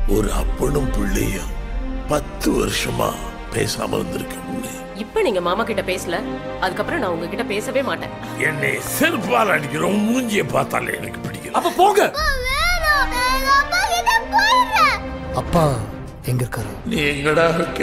ஒரு அப்பனும் பிள்ளையும் பத்து வருஷமா பேசாம இருந்திருக்கேன் இப்ப நீங்க மாமா கிட்ட பேசல அதுக்கப்புறம் நான் உங்ககிட்ட பேசவே மாட்டேன் என்னை செருப்பால் அடிக்கிற உன் மூஞ்சியை பார்த்தாலே எனக்கு பிடிக்கல அப்ப போங்க அப்பா எங்க இருக்காரு நீ எங்கடா இருக்க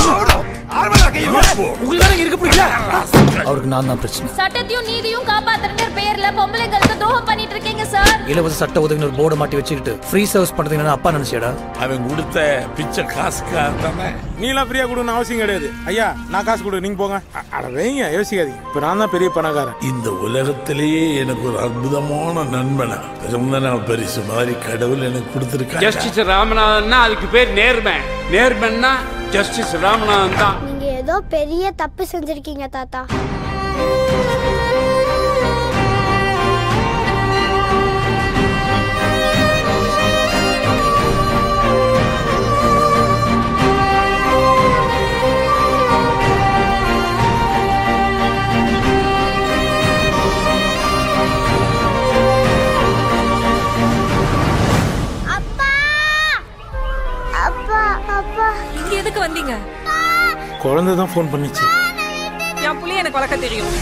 உங்களுக்கு இருக்க பிடிக்கல அவருக்கு நான் தான் பிரச்சனை சட்டத்தையும் நீதியும் காப்பாத்துறங்கிற பேர்ல பொம்பளைங்களுக்கு துரோகம் பண்ணிட்டு இருக்கீங்க சார் இலவச சட்ட உதவினர் போர்டை மாட்டி வச்சுக்கிட்டு ஃப்ரீ சர்வீஸ் பண்றதுக்கு என்ன அப்பா நினைச்சியடா அவன் கொடுத்த பிச்சை காசுக்காக தானே நீலாம் ஃப்ரீயா கொடுன்னு அவசியம் கிடையாது ஐயா நான் காசு கொடு நீங்க போங்க அ- அட வைங்க யோசிக்காதீங்க இப்ப நான் தான் பெரிய பணக்காரன் இந்த உலகத்திலேயே எனக்கு ஒரு அற்புதமான நண்பனா பிறந்த நாள் பரிசு மாதிரி கடவுள் எனக்கு கொடுத்திருக்காங்க ஜஸ்டிஸ் ராமநாதன்னா அதுக்கு பேர் நேர்மை நேர்மைன்னா ஜஸ்டிஸ் ராமநாதன் தான் நீங்க ஏதோ பெரிய தப்பு செஞ்சிருக்கீங்க தாத்தா அப்பா அப்பா அப்பா இங்க எதுக்கு வந்தீங்க குழந்தை தான் ஃபோன் பண்ணிச்சு என் புள்ளைய எனக்கு வளர்க்க தெரியும்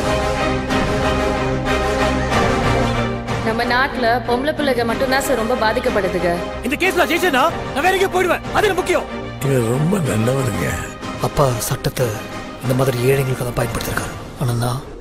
நம்ம நாட்டுல பொம்பளை பிள்ளைங்க மட்டும்தான் சார் ரொம்ப பாதிக்கப்படுதுங்க இந்த கேஸ்ல ஜெயிச்சேன்னா நான் வேற எங்கேயும் போயிடுவேன் அது எனக்கு முக்கியம் இவன் ரொம்ப நல்லவருங்க அப்பா சட்டத்தை இந்த மாதிரி ஏழைங்களுக்கு தான் பயன்படுத்திருக்காரு ஆனா நான்